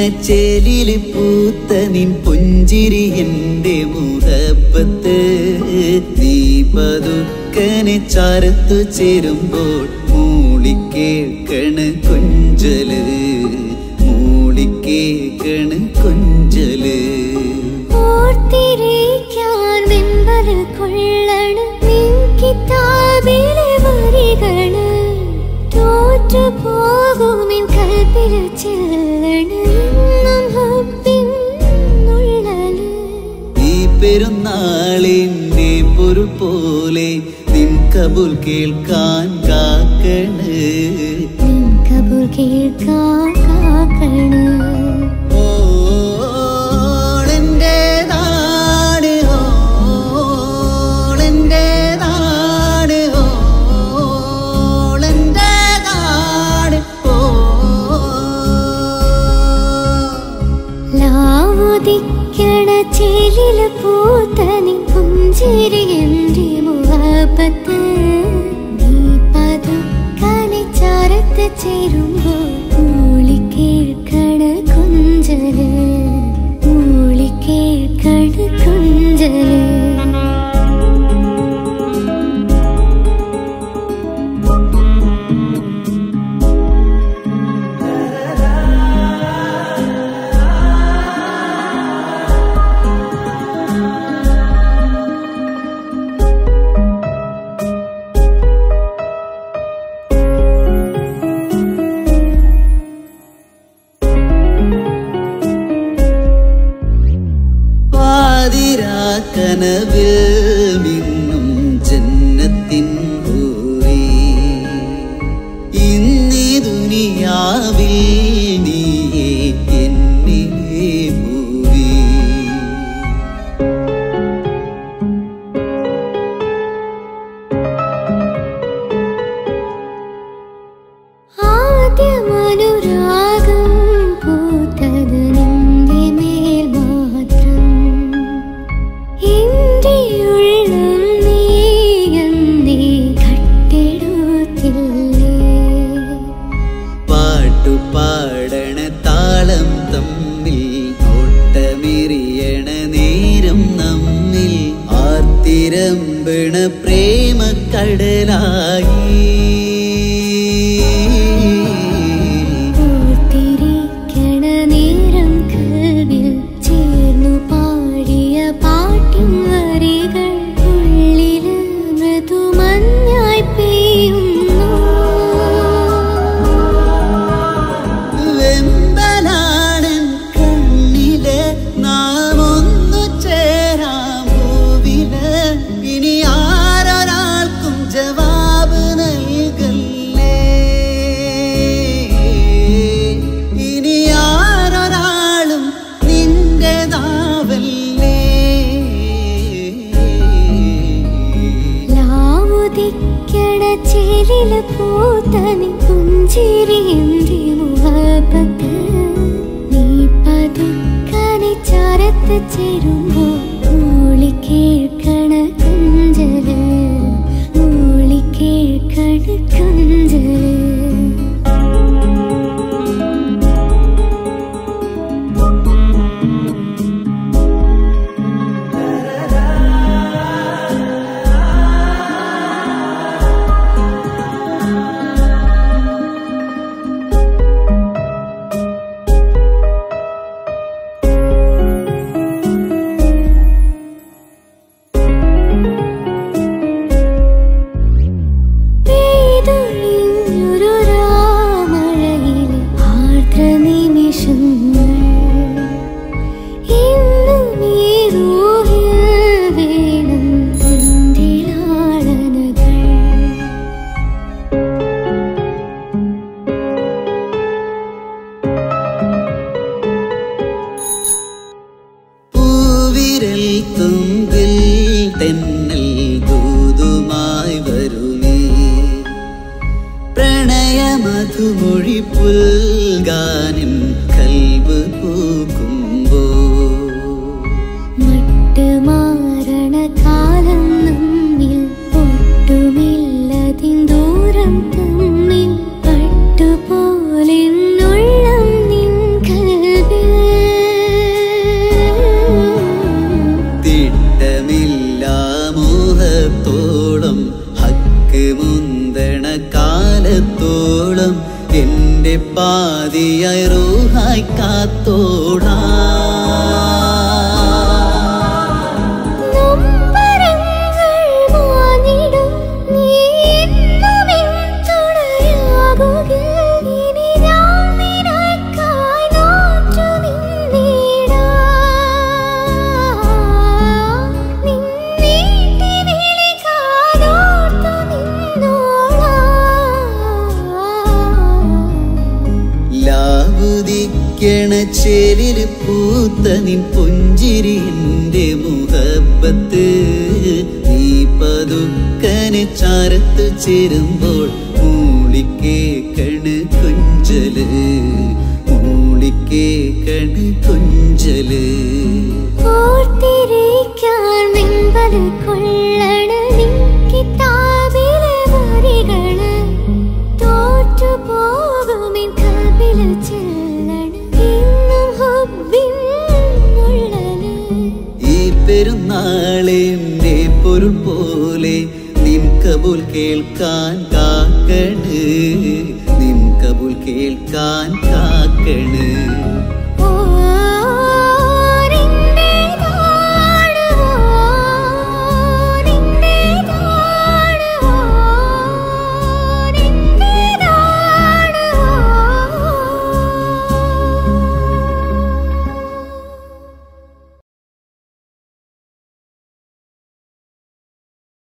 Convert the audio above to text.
ചേലില് പൂത്ത നിൻ പുഞ്ചിരി എന്റെ മുഹബത്ത് നീ പതുക്കനെ ചാരത്തു ചേരുമ്പോൾ മൂളിക്കേക്കണ കൊഞ്ചല് മൂളിക്കേക്കണ കൊഞ്ചല് ഓർത്തിരിക്കാൻ വെമ്പൽ കൊള്ളണം നിൻ കിതാബിലെ വരികള് തോറ്റു പോകുമിൻ കൽപ്പിൽ ചെല്ലണം ഇന്നും ഹബ്ബിൻ നുള്ളല് ഈ പെരുന്നാളിന്റെ പൊരുൾ പോലെ നിൻ കബുൽ കേൾക്കാൻ കാക്കണ് നിൻ കബൂൽ കേൾക്കാൻ കാക്കണ് ഓളെന്റേതാണ്, ഓളെന്റേതാണ്, ഓളെന്റേതാണ്, ഓ. ലാവുദിക്കണ ചേലില് പൂത്ത നിൻ പുഞ്ചിരി എൻ്റെ മുഹബത്ത് നീ പതുക്കനെ ചാരത്ത് ചേരുമ്പോൾ മൂളി കേൾക്കണ കുഞ്ചല് മൂളി കേൾക്കണ കുഞ്ചല് പാതിരാക്കനവിൽ മിന്നും ജന്നത്തിൻ ഹൂറി ഇന്നീ ദുനിയാവിൽ നീയേ എന്നിലെ ഭൂവി ആദ്യമനുരാഗം പൂത്തത് നിന്റെ മേൽ മാത്രം എന്റെ ഉള്ളം നീ എന്നേ കട്ടെടുത്തില്ലേ പാട്ടു പാടണ താളം തമ്മിൽ ഓട്ടമെറിയണ നേരം നമ്മിൽ ആർത്തിരമ്പണ പ്രേമക്കടലായി ഓർത്തിരിക്കണ നേരം കൽവിൽ ചേർന്നു പാടിയ പാട്ടിൻ വരികൾ ഉള്ളില് മൃദുമഞ്ഞായി പെയ്യുന്നു വെമ്പലാണ് കണ്ണില് നാം ഒന്നു ചേരാം ഭൂവില് ഇനി ആരൊരാൾക്കും ജവാബ് നൽകല്ലേ ഇനി ആരൊരാളും നിന്റേതാവല്ലേ ലാവുദിക്കണ ചേലില് പൂത്ത നീ പുഞ്ചിരി എൻ്റെ മുഹബത്ത് നീ പതുക്കനെ ചാരത്ത് ചേരുമ്പോൾ മൂളി കേൾക്കണ കുഞ്ചല് മൂളി കേൾക്കണ കുഞ്ചല് പെയ്തൊഴിഞ്ഞൊരു രാമഴയിലെ ആർദ്ര നിമിഷങ്ങൾ ഇന്നും ഈ റൂഹിൽ വേണം നിന്റെ ലാളനകൾ പൂവിരൽ തുമ്പിൽ തെന്നൽ ദൂതുമായി വരുമേ പ്രണയമധുമൊഴി പുൽഗാനം കൽവ് പൂക്കുമ്പോ മട്ട് മാറണ കാലം നമ്മിൽ ഒട്ടുമില്ലതിൻ ദൂരം തമ്മിൽ പട്ടുപോലെ ഉള്ളം നിൻ കൽവിൽ മോഹത്തോളം ഹക്ക് മുന്തണ കാലത്തോളം എന്റെ പാതിയായി റൂഹായി കാത്തോടാ നൊമ്പരങ്ങൾ മാഞ്ഞിടും നീ എന്നുമെൻ തുണയാകുകിൽ. ഇനി ഞാൻ നിനക്കായി നോറ്റു നിന്നിടാം. നിന്നീട്ടി വിളിക്കാതോർത്തു നിന്നോളാം. ലാവുദിക്കണ ചേലിൽ പൂത്ത നിൻ പുഞ്ചിരി എന്റെ മുഹബത്ത് നീ പതുക്കനെ ചാരത്ത് ചേരുമ്പോൾ മൂളിക്കേക്കണ് കൊഞ്ചല് മൂളിക്കേക്കണ് കൊഞ്ചല് ഓർത്തിരിക്കാൻ വെമ്പൽ കൊള്ളണ നിൻ കിതാബിലെ വരികള് തോറ്റുപോകുമെൻ കൽബില് ചെല്ലണ ഇന്നും ഹുബ്ബിൻ മുള്ളല് ഈ പെരുന്നാളെന്റെ പൊരുൾ പോലെ നിൻ കബൂൽ കേൾക്കാൻ കാക്കണ് നിൻ കബൂൽ കേൾക്കാൻ കാക്കണ്